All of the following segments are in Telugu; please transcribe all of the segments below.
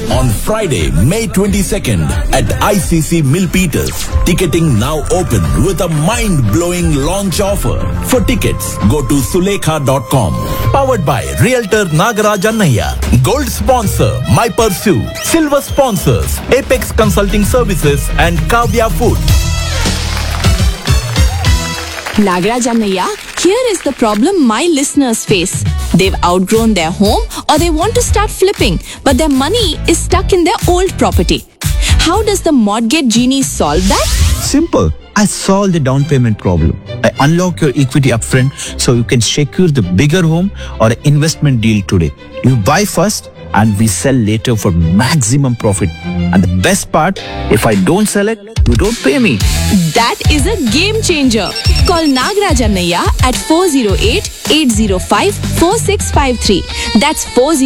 on Friday, May 22nd at ICC Milpitas. Ticketing now open with a mind-blowing launch offer. For tickets, go to sulekha.com. Powered by Realtor Nagaraj Annaya. Gold sponsor, My Pursue. Silver sponsors, Apex Consulting Services and Kavya Food. Nagaraj Annaya, here is the problem my listeners face. They've outgrown their home or they want to start flipping, but their money is stuck in their old property. How does the mortgage genie solve that? Simple. I solve the down payment problem. I unlock your equity upfront so you can secure the bigger home or investment deal today. You buy first and we sell later for maximum profit. And the best part, if I don't sell it, you don't pay me. That is a game changer. Call Nagaraj Annaya at 408-805-4653. That's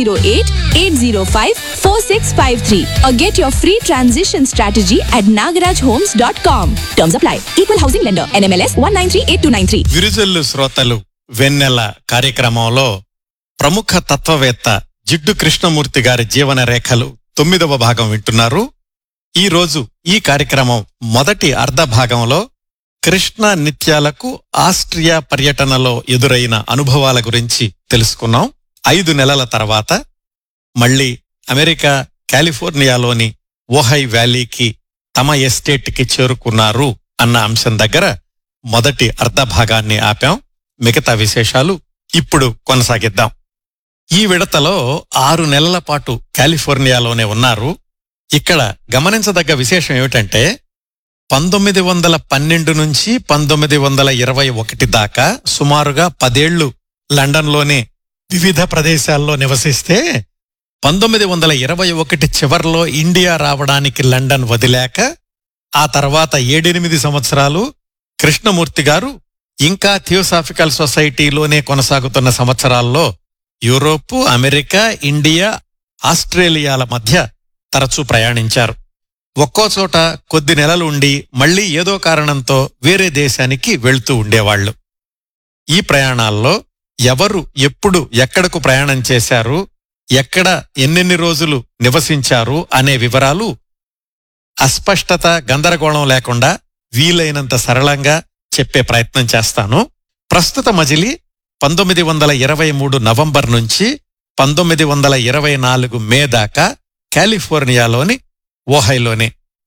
408-805-4653. Or get your free transition strategy at nagarajhomes.com. Terms apply. Equal housing lender. NMLS 1938293. విరుజల్లు శ్రోతలు వెన్నెల కార్యక్రమంలో ప్రముఖ తత్వవేత్త జిడ్డు కృష్ణమూర్తి గారి జీవన రేఖలు తొమ్మిదవ భాగం వింటున్నారు ఈ రోజు ఈ కార్యక్రమం మొదటి అర్ధ భాగంలో కృష్ణ నిత్యాలకు ఆస్ట్రియా పర్యటనలో ఎదురైన అనుభవాల గురించి తెలుసుకున్నాం ఐదు నెలల తర్వాత మళ్ళీ అమెరికా కాలిఫోర్నియాలోని ఓహై వ్యాలీకి తమ ఎస్టేట్కి చేరుకున్నారు అన్న అంశం దగ్గర మొదటి అర్ధ భాగాన్ని ఆపాం మిగతా విశేషాలు ఇప్పుడు కొనసాగిద్దాం ఈ విడతలో ఆరు నెలల పాటు కాలిఫోర్నియాలోనే ఉన్నారు ఇక్కడ గమనించదగ్గ విశేషం ఏమిటంటే పంతొమ్మిది వందల పన్నెండు నుంచి పంతొమ్మిది వందల ఇరవై ఒకటి దాకా సుమారుగా పదేళ్లు లండన్లోనే వివిధ ప్రదేశాల్లో నివసిస్తే పంతొమ్మిది వందల ఇరవై ఒకటి చివర్లో ఇండియా రావడానికి లండన్ వదిలాక ఆ తర్వాత ఏడెనిమిది సంవత్సరాలు కృష్ణమూర్తి గారు ఇంకా థియోసాఫికల్ సొసైటీలోనే కొనసాగుతున్న సంవత్సరాల్లో యూరోపు అమెరికా ఇండియా ఆస్ట్రేలియాల మధ్య తరచూ ప్రయాణించారు ఒక్కో చోట కొద్ది నెలలు ఉండి మళ్ళీ ఏదో కారణంతో వేరే దేశానికి వెళ్తూ ఉండేవాళ్లు ఈ ప్రయాణాల్లో ఎవరు ఎప్పుడు ఎక్కడకు ప్రయాణం చేశారు ఎక్కడ ఎన్నెన్ని రోజులు నివసించారు అనే వివరాలు అస్పష్టత గందరగోళం లేకుండా వీలైనంత సరళంగా చెప్పే ప్రయత్నం చేస్తాను ప్రస్తుత మజిలీ పంతొమ్మిది వందల ఇరవై మూడు నవంబర్ నుంచి పంతొమ్మిది వందల ఇరవై నాలుగు మే దాకా కాలిఫోర్నియాలోని ఓహైలోనే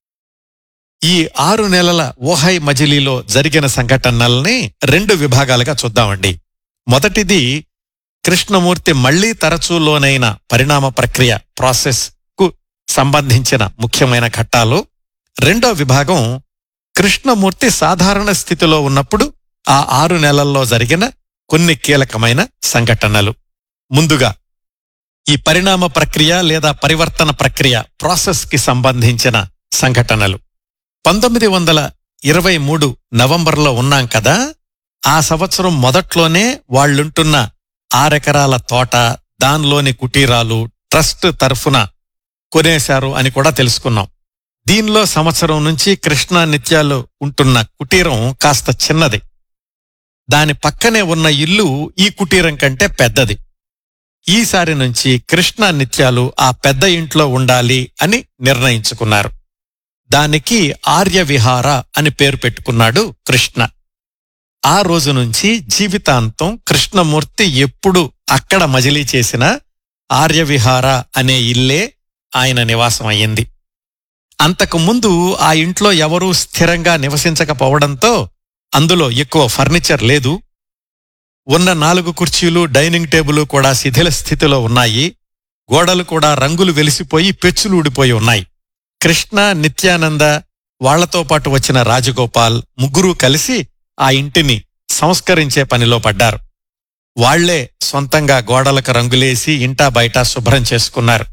ఈ ఆరు నెలల ఓహై మజిలీలో జరిగిన సంఘటనల్ని రెండు విభాగాలుగా చూద్దామండి మొదటిది కృష్ణమూర్తి మళ్లీ తరచూ లోనైన పరిణామ ప్రక్రియ ప్రాసెస్ కు సంబంధించిన ముఖ్యమైన ఘట్టాలు రెండో విభాగం కృష్ణమూర్తి సాధారణ స్థితిలో ఉన్నప్పుడు ఆ ఆరు నెలల్లో జరిగిన కొన్ని కీలకమైన సంఘటనలు ముందుగా ఈ పరిణామ ప్రక్రియ లేదా పరివర్తన ప్రక్రియ ప్రాసెస్ కి సంబంధించిన సంఘటనలు పంతొమ్మిది వందల ఇరవై మూడు నవంబర్లో ఉన్నాం కదా ఆ సంవత్సరం మొదట్లోనే వాళ్ళుంటున్న ఆరెకరాల తోట దానిలోని కుటీరాలు ట్రస్ట్ తరఫున కొనేశారు అని కూడా తెలుసుకున్నాం దీనిలో సంవత్సరం నుంచి కృష్ణా నిత్యాలు ఉంటున్న కుటీరం కాస్త చిన్నది దాని పక్కనే ఉన్న ఇల్లు ఈ కుటీరం కంటే పెద్దది ఈసారి నుంచి కృష్ణా నిత్యాలు ఆ పెద్ద ఇంట్లో ఉండాలి అని నిర్ణయించుకున్నారు దానికి ఆర్యవిహార అని పేరు పెట్టుకున్నాడు కృష్ణ ఆ రోజు నుంచి జీవితాంతం కృష్ణమూర్తి ఎప్పుడు అక్కడ మజిలీ చేసినా ఆర్యవిహార అనే ఇల్లే ఆయన నివాసం అయ్యింది అంతకు ముందు ఆ ఇంట్లో ఎవరూ స్థిరంగా నివసించకపోవడంతో అందులో ఎక్కువ ఫర్నిచర్ లేదు ఉన్న నాలుగు కుర్చీలు డైనింగ్ టేబుల్ కూడా శిథిల స్థితిలో ఉన్నాయి గోడలు కూడా రంగులు వెలిసిపోయి పెచ్చులు ఊడిపోయి ఉన్నాయి కృష్ణ నిత్యానంద వాళ్లతో పాటు వచ్చిన రాజగోపాల్ ముగ్గురూ కలిసి ఆ ఇంటిని సంస్కరించే పనిలో పడ్డారు వాళ్లే సొంతంగా గోడలకు రంగులేసి ఇంటా బయట శుభ్రం చేసుకున్నారు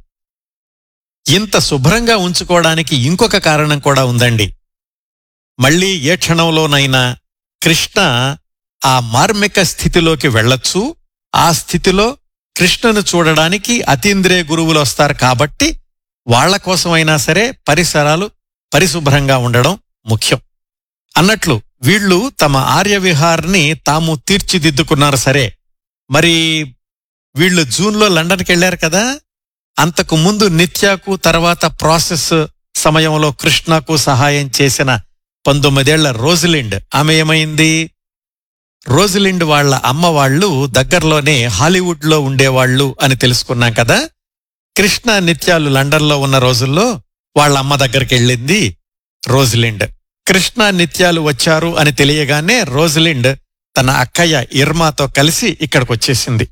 ఇంత శుభ్రంగా ఉంచుకోవడానికి ఇంకొక కారణం కూడా ఉందండి మళ్ళీ ఏ క్షణంలోనైనా కృష్ణ ఆ మార్మిక స్థితిలోకి వెళ్ళొచ్చు ఆ స్థితిలో కృష్ణను చూడడానికి అతీంద్రియ గురువులు వస్తారు కాబట్టి వాళ్ల కోసమైనా సరే పరిసరాలు పరిశుభ్రంగా ఉండడం ముఖ్యం అన్నట్లు వీళ్ళు తమ ఆర్యవిహార్ని తాము తీర్చిదిద్దుకున్నారు సరే మరి వీళ్ళు జూన్లో లండన్కి వెళ్లారు కదా అంతకు ముందు నిత్యకు తర్వాత ప్రాసెస్ సమయంలో కృష్ణకు సహాయం చేసిన పంతొమ్మిదేళ్ల రోజిలిండ్ ఆమె ఏమైంది రోజిలిండ్ వాళ్ళ అమ్మ వాళ్ళు దగ్గరలోనే హాలీవుడ్ లో ఉండేవాళ్ళు అని తెలుసుకున్నాం కదా కృష్ణ నిత్యాలు లండన్లో ఉన్న రోజుల్లో వాళ్ళ అమ్మ దగ్గరికి వెళ్ళింది రోజిలిండ్ కృష్ణ నిత్యాలు వచ్చారు అని తెలియగానే రోజిలిండ్ తన అక్కయ్య ఇర్మాతో కలిసి ఇక్కడికి వచ్చేసింది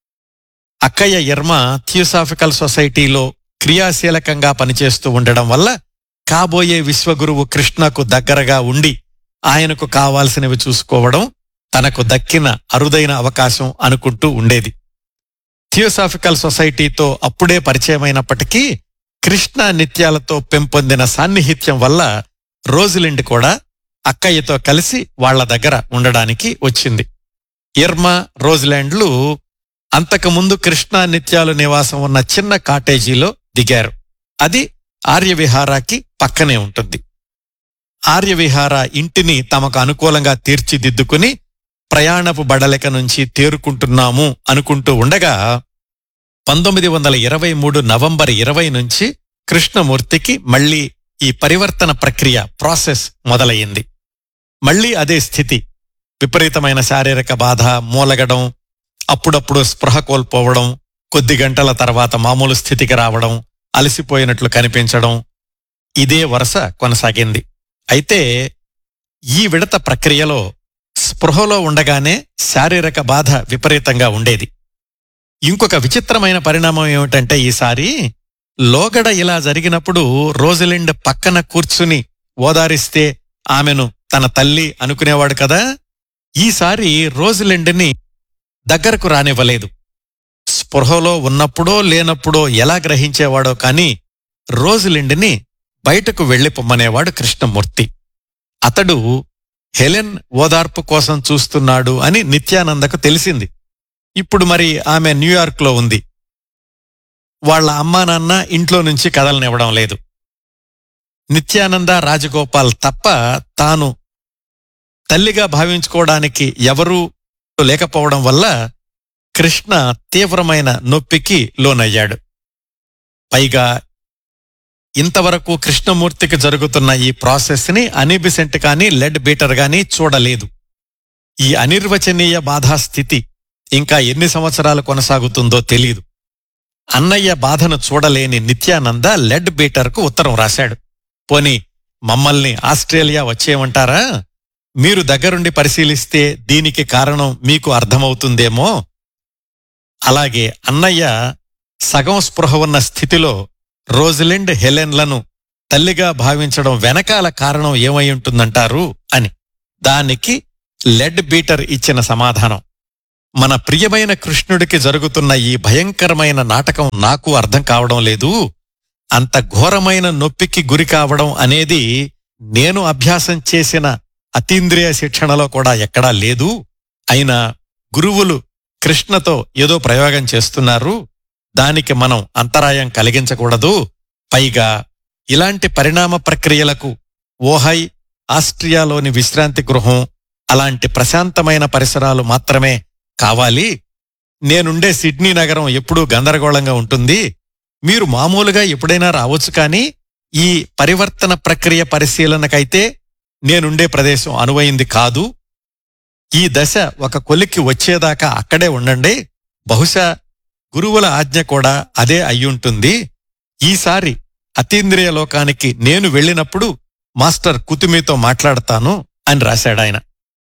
అక్కయ్య ఇర్మా థియోసాఫికల్ సొసైటీలో క్రియాశీలకంగా పనిచేస్తూ ఉండడం వల్ల కాబోయే విశ్వగురువు కృష్ణకు దగ్గరగా ఉండి ఆయనకు కావాల్సినవి చూసుకోవడం తనకు దక్కిన అరుదైన అవకాశం అనుకుంటూ ఉండేది థియోసాఫికల్ సొసైటీతో అప్పుడే పరిచయమైనప్పటికీ కృష్ణ నిత్యాలతో పెంపొందిన సాన్నిహిత్యం వల్ల రోజులిండ్ కూడా అక్కయ్యతో కలిసి వాళ్ళ దగ్గర ఉండడానికి వచ్చింది ఇర్మా రోజ్లాండ్లు అంతకుముందు కృష్ణా నిత్యాలు నివాసం ఉన్న చిన్న కాటేజీలో దిగారు అది ఆర్యవిహారాకి పక్కనే ఉంటుంది ఆర్యవిహార ఇంటిని తమకు అనుకూలంగా తీర్చిదిద్దుకుని ప్రయాణపు బడలిక నుంచి తేరుకుంటున్నాము అనుకుంటూ ఉండగా పంతొమ్మిది వందల ఇరవై మూడు నవంబర్ ఇరవై నుంచి కృష్ణమూర్తికి మళ్ళీ ఈ పరివర్తన ప్రక్రియ ప్రాసెస్ మొదలయ్యింది మళ్ళీ అదే స్థితి విపరీతమైన శారీరక బాధ మూలగడం అప్పుడప్పుడు స్పృహ కోల్పోవడం కొద్ది గంటల తర్వాత మామూలు స్థితికి రావడం అలసిపోయినట్లు కనిపించడం ఇదే వరుస కొనసాగింది అయితే ఈ విడత ప్రక్రియలో స్పృహలో ఉండగానే శారీరక బాధ విపరీతంగా ఉండేది ఇంకొక విచిత్రమైన పరిణామం ఏమిటంటే ఈసారి లోగడ ఇలా జరిగినప్పుడు రోజలిండ్ పక్కన కూర్చుని ఓదారిస్తే ఆమెను తన తల్లి అనుకునేవాడు కదా ఈసారి రోజలిండ్ని దగ్గరకు రానివ్వలేదు స్పృహలో ఉన్నప్పుడో లేనప్పుడో ఎలా గ్రహించేవాడో కాని రోజలిండ్ని బయటకు వెళ్లి పొమ్మనేవాడు కృష్ణమూర్తి అతడు హెలెన్ ఓదార్పు కోసం చూస్తున్నాడు అని నిత్యానందకు తెలిసింది ఇప్పుడు మరి ఆమె న్యూయార్క్లో ఉంది వాళ్ళ అమ్మా నాన్న ఇంట్లో నుంచి కదలనివ్వడం లేదు నిత్యానంద రాజగోపాల్ తప్ప తాను తల్లిగా భావించుకోవడానికి ఎవరూ లేకపోవడం వల్ల కృష్ణ తీవ్రమైన నొప్పికి లోనయ్యాడు పైగా ఇంతవరకు కృష్ణమూర్తికి జరుగుతున్న ఈ ప్రాసెస్ని అనిబిసెంట్ కానీ లెడ్ బీటర్ గాని చూడలేదు ఈ అనిర్వచనీయ బాధాస్థితి ఇంకా ఎన్ని సంవత్సరాలు కొనసాగుతుందో తెలీదు అన్నయ్య బాధను చూడలేని నిత్యానంద లెడ్ బీటర్కు ఉత్తరం రాశాడు పోని మమ్మల్ని ఆస్ట్రేలియా వచ్చేయమంటారా మీరు దగ్గరుండి పరిశీలిస్తే దీనికి కారణం మీకు అర్థమవుతుందేమో అలాగే అన్నయ్య సగం స్పృహ ఉన్న స్థితిలో రోజిలిండ్ హెలెన్లను తల్లిగా భావించడం వెనకాల కారణం ఏమై ఉంటుందంటారు అని దానికి లెడ్ బీటర్ ఇచ్చిన సమాధానం మన ప్రియమైన కృష్ణుడికి జరుగుతున్న ఈ భయంకరమైన నాటకం నాకు అర్థం కావడం లేదు అంత ఘోరమైన నొప్పికి గురి కావడం అనేది నేను అభ్యాసం చేసిన అతీంద్రియ శిక్షణలో కూడా ఎక్కడా లేదు అయినా గురువులు కృష్ణతో ఏదో ప్రయోగం చేస్తున్నారు దానికి మనం అంతరాయం కలిగించకూడదు పైగా ఇలాంటి పరిణామ ప్రక్రియలకు ఓహై ఆస్ట్రియాలోని విశ్రాంతి గృహం అలాంటి ప్రశాంతమైన పరిసరాలు మాత్రమే కావాలి నేనుండే సిడ్నీ నగరం ఎప్పుడూ గందరగోళంగా ఉంటుంది మీరు మామూలుగా ఎప్పుడైనా రావచ్చు కానీ ఈ పరివర్తన ప్రక్రియ పరిశీలనకైతే నేనుండే ప్రదేశం అనువైంది కాదు ఈ దశ ఒక కొలిక్కి వచ్చేదాకా అక్కడే ఉండండి బహుశా గురువుల ఆజ్ఞ కూడా అదే అయ్యుంటుంది ఈసారి అతీంద్రియ లోకానికి నేను వెళ్ళినప్పుడు మాస్టర్ కుతుమితో మాట్లాడతాను అని రాశాడాయన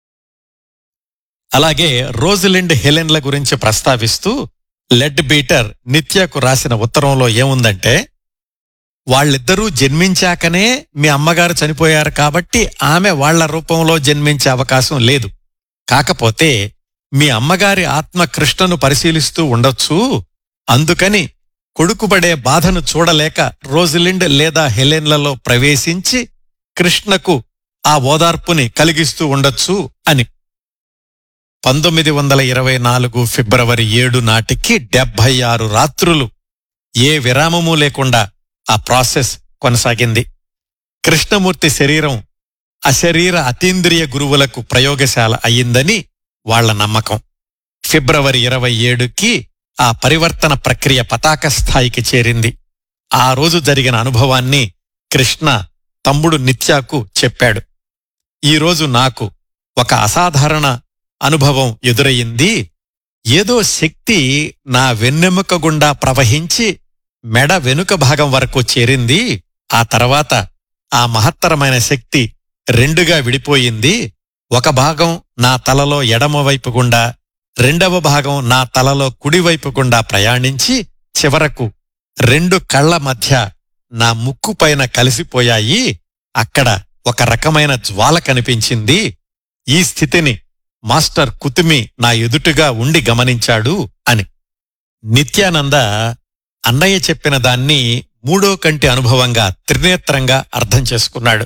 అలాగే రోజిలిండ్ హెలెన్ల గురించి ప్రస్తావిస్తూ లెడ్ బీటర్ నిత్యకు రాసిన ఉత్తరంలో ఏముందంటే వాళ్ళిద్దరూ జన్మించాకనే మీ అమ్మగారు చనిపోయారు కాబట్టి ఆమె వాళ్ల రూపంలో జన్మించే అవకాశం లేదు కాకపోతే మీ అమ్మగారి ఆత్మ కృష్ణను పరిశీలిస్తూ ఉండొచ్చు అందుకని కొడుకుబడే బాధను చూడలేక రోజిలిండ్ లేదా హెలెన్లలో ప్రవేశించి కృష్ణకు ఆ ఓదార్పుని కలిగిస్తూ ఉండొచ్చు అని పంతొమ్మిది వందల ఇరవై నాలుగు ఫిబ్రవరి ఏడు నాటికి డెబ్భై ఆరు రాత్రులు ఏ విరామము లేకుండా ఆ ప్రాసెస్ కొనసాగింది కృష్ణమూర్తి శరీరం అశరీర అతీంద్రియ గురువులకు ప్రయోగశాల అయ్యిందని వాళ్ల నమ్మకం ఫిబ్రవరి ఇరవై ఏడుకి ఆ పరివర్తన ప్రక్రియ పతాక స్థాయికి చేరింది ఆ రోజు జరిగిన అనుభవాన్ని కృష్ణ తమ్ముడు నిత్యాకు చెప్పాడు ఈరోజు నాకు ఒక అసాధారణ అనుభవం ఎదురయ్యింది ఏదో శక్తి నా వెన్నెముక గుండా ప్రవహించి మెడ వెనుక భాగం వరకు చేరింది ఆ తర్వాత ఆ మహత్తరమైన శక్తి రెండుగా విడిపోయింది ఒక భాగం నా తలలో ఎడమవైపు గుండా రెండవ భాగం నా తలలో కుడివైపు గుండా ప్రయాణించి చివరకు రెండు కళ్ళ మధ్య నా ముక్కు పైన కలిసిపోయాయి అక్కడ ఒక రకమైన జ్వాల కనిపించింది ఈ స్థితిని మాస్టర్ కుతుమి నా ఎదుటుగా ఉండి గమనించాడు అని నిత్యానంద అన్నయ్య చెప్పిన దాన్ని మూడో కంటి అనుభవంగా త్రినేత్రంగా అర్థం చేసుకున్నాడు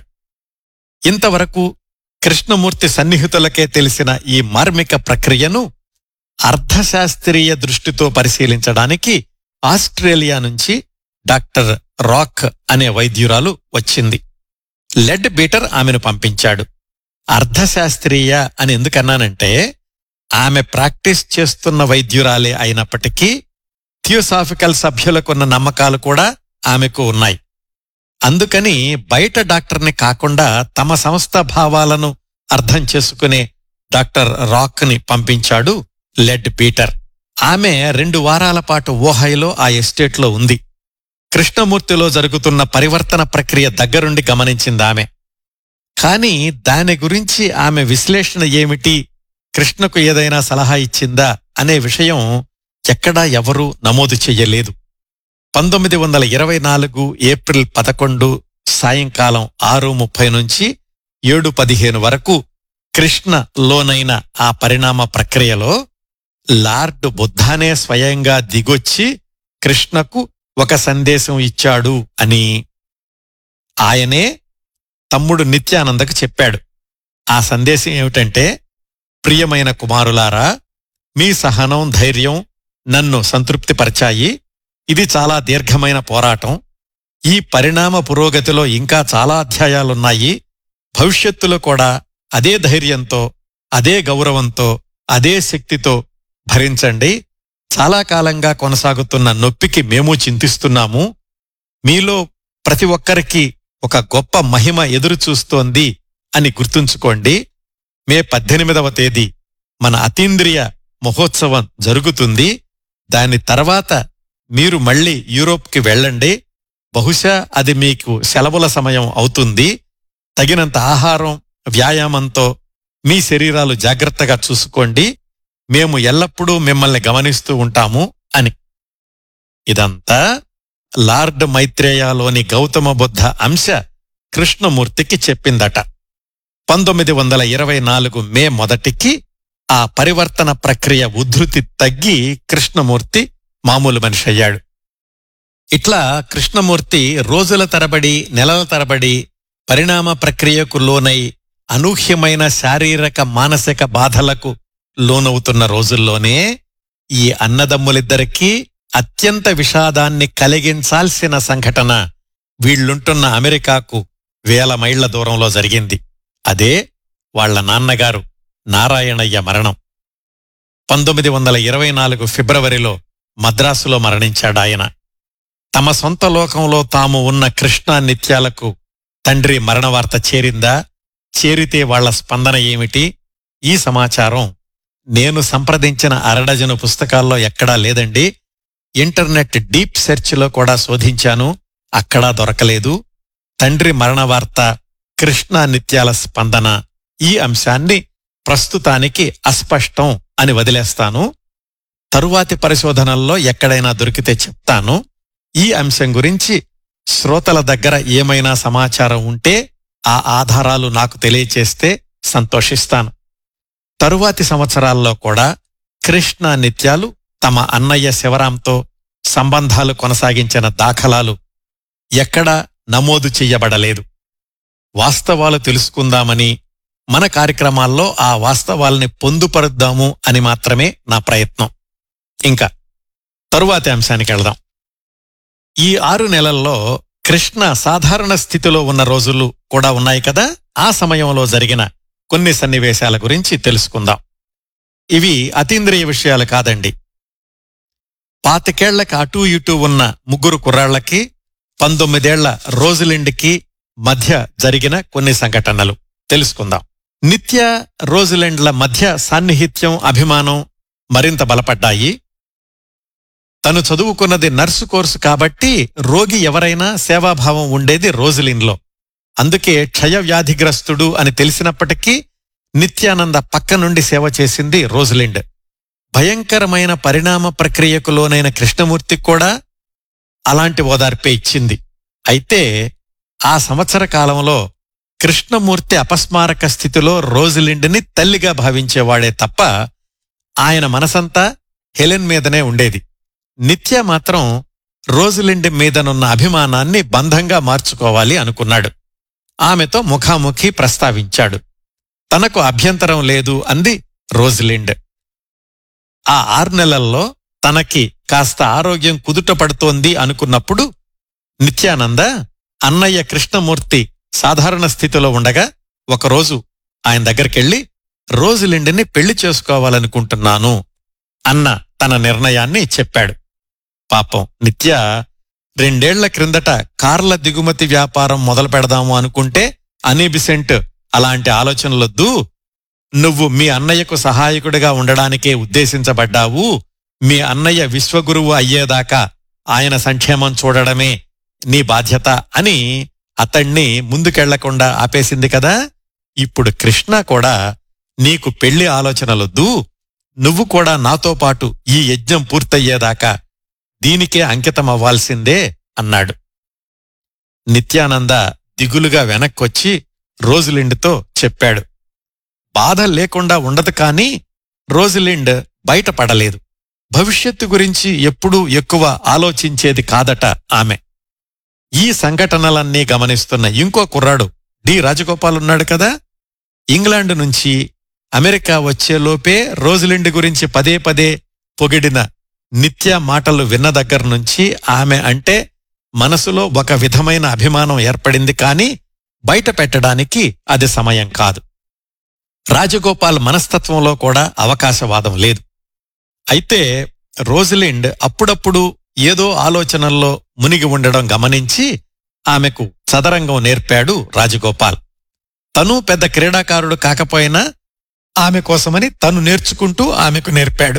ఇంతవరకు కృష్ణమూర్తి సన్నిహితులకే తెలిసిన ఈ మార్మిక ప్రక్రియను అర్థశాస్త్రీయ దృష్టితో పరిశీలించడానికి ఆస్ట్రేలియా నుంచి డాక్టర్ రాక్ అనే వైద్యురాలు వచ్చింది లెడ్ బీటర్ ఆమెను పంపించాడు అర్థశాస్త్రీయ అని ఎందుకన్నానంటే ఆమె ప్రాక్టీస్ చేస్తున్న వైద్యురాలే అయినప్పటికీ థియోసాఫికల్ సభ్యులకున్న నమ్మకాలు కూడా ఆమెకు ఉన్నాయి అందుకని బయట డాక్టర్ని కాకుండా తమ సంస్థ భావాలను అర్థం చేసుకునే డాక్టర్ రాక్ ని పంపించాడు లెడ్ పీటర్ ఆమె రెండు వారాల పాటు ఓహైలో ఆ ఎస్టేట్లో ఉంది కృష్ణమూర్తిలో జరుగుతున్న పరివర్తన ప్రక్రియ దగ్గరుండి గమనించిందామె కాని దాని గురించి ఆమె విశ్లేషణ ఏమిటి కృష్ణకు ఏదైనా సలహా ఇచ్చిందా అనే విషయం ఎక్కడా ఎవరూ నమోదు చెయ్యలేదు పంతొమ్మిది వందల ఇరవై నాలుగు ఏప్రిల్ పదకొండు సాయంకాలం ఆరు ముప్పై నుంచి ఏడు పదిహేను వరకు కృష్ణ లోనైన ఆ పరిణామ ప్రక్రియలో లార్డ్ బుద్ధానే స్వయంగా దిగొచ్చి కృష్ణకు ఒక సందేశం ఇచ్చాడు అని ఆయనే తమ్ముడు నిత్యానందకు చెప్పాడు ఆ సందేశం ఏమిటంటే ప్రియమైన కుమారులారా మీ సహనం ధైర్యం నన్ను సంతృప్తిపరిచాయి ఇది చాలా దీర్ఘమైన పోరాటం ఈ పరిణామ పురోగతిలో ఇంకా చాలా అధ్యాయాలున్నాయి భవిష్యత్తులో కూడా అదే ధైర్యంతో అదే గౌరవంతో అదే శక్తితో భరించండి చాలా కాలంగా కొనసాగుతున్న నొప్పికి మేము చింతిస్తున్నాము మీలో ప్రతి ఒక్కరికి ఒక గొప్ప మహిమ ఎదురు చూస్తోంది అని గుర్తుంచుకోండి మే పద్దెనిమిదవ తేదీ మన అతీంద్రియ మహోత్సవం జరుగుతుంది దాని తర్వాత మీరు మళ్ళీ యూరోప్కి వెళ్ళండి బహుశా అది మీకు సెలవుల సమయం అవుతుంది తగినంత ఆహారం వ్యాయామంతో మీ శరీరాలు జాగ్రత్తగా చూసుకోండి మేము ఎల్లప్పుడూ మిమ్మల్ని గమనిస్తూ ఉంటాము అని ఇదంతా లార్డ్ మైత్రేయలోని గౌతమ బుద్ధ అంశ కృష్ణమూర్తికి చెప్పిందట పంతొమ్మిది వందల ఇరవై నాలుగు మే మొదటికి ఆ పరివర్తన ప్రక్రియ ఉద్ధృతి తగ్గి కృష్ణమూర్తి మామూలు మనిషి అయ్యాడు ఇట్లా కృష్ణమూర్తి రోజుల తరబడి నెలల తరబడి పరిణామ ప్రక్రియకు లోనై అనూహ్యమైన శారీరక మానసిక బాధలకు లోనవుతున్న రోజుల్లోనే ఈ అన్నదమ్ములిద్దరికీ అత్యంత విషాదాన్ని కలిగించాల్సిన సంఘటన వీళ్లుంటున్న అమెరికాకు వేల మైళ్ల దూరంలో జరిగింది అదే వాళ్ల నాన్నగారు నారాయణయ్య మరణం పంతొమ్మిది వందల ఇరవై నాలుగు ఫిబ్రవరిలో మద్రాసులో మరణించాడాయన తమ సొంత లోకంలో తాము ఉన్న కృష్ణా నిత్యాలకు తండ్రి మరణ వార్త చేరిందా చేరితే వాళ్ల స్పందన ఏమిటి ఈ సమాచారం నేను సంప్రదించిన అరడజను పుస్తకాల్లో ఎక్కడా లేదండి ఇంటర్నెట్ డీప్ సెర్చ్లో కూడా శోధించాను అక్కడా దొరకలేదు తండ్రి మరణ వార్త కృష్ణా నిత్యాల స్పందన ఈ అంశాన్ని ప్రస్తుతానికి అస్పష్టం అని వదిలేస్తాను తరువాతి పరిశోధనల్లో ఎక్కడైనా దొరికితే చెప్తాను ఈ అంశం గురించి శ్రోతల దగ్గర ఏమైనా సమాచారం ఉంటే ఆ ఆధారాలు నాకు తెలియచేస్తే సంతోషిస్తాను తరువాతి సంవత్సరాల్లో కూడా కృష్ణ నిత్యాలు తమ అన్నయ్య శివరాంతో సంబంధాలు కొనసాగించిన దాఖలాలు ఎక్కడా నమోదు చెయ్యబడలేదు వాస్తవాలు తెలుసుకుందామని మన కార్యక్రమాల్లో ఆ వాస్తవాల్ని పొందుపరుద్దాము అని మాత్రమే నా ప్రయత్నం ఇంకా తరువాతి అంశానికి వెళదాం ఈ ఆరు నెలల్లో కృష్ణ సాధారణ స్థితిలో ఉన్న రోజులు కూడా ఉన్నాయి కదా ఆ సమయంలో జరిగిన కొన్ని సన్నివేశాల గురించి తెలుసుకుందాం ఇవి అతీంద్రియ విషయాలు కాదండి పాతికేళ్లకి అటూ ఇటూ ఉన్న ముగ్గురు కుర్రాళ్లకి పంతొమ్మిదేళ్ల రోజులిండ్కి మధ్య జరిగిన కొన్ని సంఘటనలు తెలుసుకుందాం నిత్య రోజులెండ్ల మధ్య సాన్నిహిత్యం అభిమానం మరింత బలపడ్డాయి తను చదువుకున్నది నర్సు కోర్సు కాబట్టి రోగి ఎవరైనా సేవాభావం ఉండేది రోజులిన్లో అందుకే క్షయ వ్యాధిగ్రస్తుడు అని తెలిసినప్పటికీ నిత్యానంద పక్క నుండి సేవ చేసింది రోజులిండ్ భయంకరమైన పరిణామ ప్రక్రియకు లోనైన కృష్ణమూర్తికి కూడా అలాంటి ఓదార్పే ఇచ్చింది అయితే ఆ సంవత్సర కాలంలో కృష్ణమూర్తి అపస్మారక స్థితిలో రోజులిండ్ని తల్లిగా భావించేవాడే తప్ప ఆయన మనసంతా హెలెన్ మీదనే ఉండేది నిత్య మాత్రం రోజులిండి మీదనున్న అభిమానాన్ని బంధంగా మార్చుకోవాలి అనుకున్నాడు ఆమెతో ముఖాముఖి ప్రస్తావించాడు తనకు అభ్యంతరం లేదు అంది రోజులిండ్ ఆ ఆరు నెలల్లో తనకి కాస్త ఆరోగ్యం కుదుట పడుతోంది అనుకున్నప్పుడు నిత్యానంద అన్నయ్య కృష్ణమూర్తి సాధారణ స్థితిలో ఉండగా ఒకరోజు ఆయన దగ్గరికెళ్ళి రోజులిండిని పెళ్లి చేసుకోవాలనుకుంటున్నాను అన్న తన నిర్ణయాన్ని చెప్పాడు పాపం నిత్య రెండేళ్ల క్రిందట కార్ల దిగుమతి వ్యాపారం మొదలు పెడదాము అనుకుంటే అనీబిసెంట్ అలాంటి ఆలోచనలొద్దు నువ్వు మీ అన్నయ్యకు సహాయకుడిగా ఉండడానికే ఉద్దేశించబడ్డావు మీ అన్నయ్య విశ్వగురువు అయ్యేదాకా ఆయన సంక్షేమం చూడడమే నీ బాధ్యత అని అతణ్ణి ముందుకెళ్లకుండా ఆపేసింది కదా ఇప్పుడు కృష్ణ కూడా నీకు పెళ్లి ఆలోచనలొద్దు నువ్వు కూడా నాతో పాటు ఈ యజ్ఞం పూర్తయ్యేదాకా దీనికే అంకితమవ్వాల్సిందే అన్నాడు నిత్యానంద దిగులుగా వెనక్కొచ్చి రోజులిండ్తో చెప్పాడు బాధ లేకుండా ఉండదు కాని రోజులిండ్ బయటపడలేదు భవిష్యత్తు గురించి ఎప్పుడూ ఎక్కువ ఆలోచించేది కాదట ఆమె ఈ సంఘటనలన్నీ గమనిస్తున్న ఇంకో కుర్రాడు డి రాజగోపాల్ ఉన్నాడు కదా ఇంగ్లాండ్ నుంచి అమెరికా వచ్చేలోపే రోజులిండ్ గురించి పదే పదే పొగిడిన నిత్య మాటలు విన్న దగ్గర నుంచి ఆమె అంటే మనసులో ఒక విధమైన అభిమానం ఏర్పడింది కానీ బయట పెట్టడానికి అది సమయం కాదు రాజగోపాల్ మనస్తత్వంలో కూడా అవకాశవాదం లేదు అయితే రోజలిండ్ అప్పుడప్పుడు ఏదో ఆలోచనల్లో మునిగి ఉండడం గమనించి ఆమెకు చదరంగం నేర్పాడు రాజగోపాల్ తను పెద్ద క్రీడాకారుడు కాకపోయినా ఆమె కోసమని తను నేర్చుకుంటూ ఆమెకు నేర్పాడు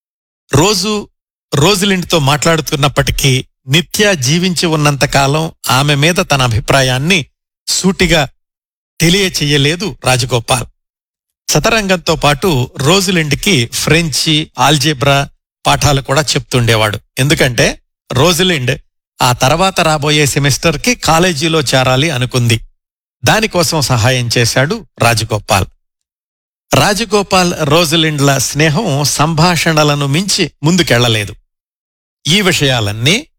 రోజు రోజులిండ్తో మాట్లాడుతున్నప్పటికీ నిత్య జీవించి ఉన్నంతకాలం ఆమె మీద తన అభిప్రాయాన్ని సూటిగా తెలియచెయ్యలేదు రాజగోపాల్ చతరంగంతో పాటు రోజులిండికి ఫ్రెంచి ఆల్జీబ్రా పాఠాలు కూడా చెప్తుండేవాడు ఎందుకంటే రోజులిండ్ ఆ తర్వాత రాబోయే సెమిస్టర్కి కాలేజీలో చేరాలి అనుకుంది దానికోసం సహాయం చేశాడు రాజగోపాల్ రాజగోపాల్ రోజులిండ్ల స్నేహం సంభాషణలను మించి ముందుకెళ్లలేదు ఈ విషయాలన్నీ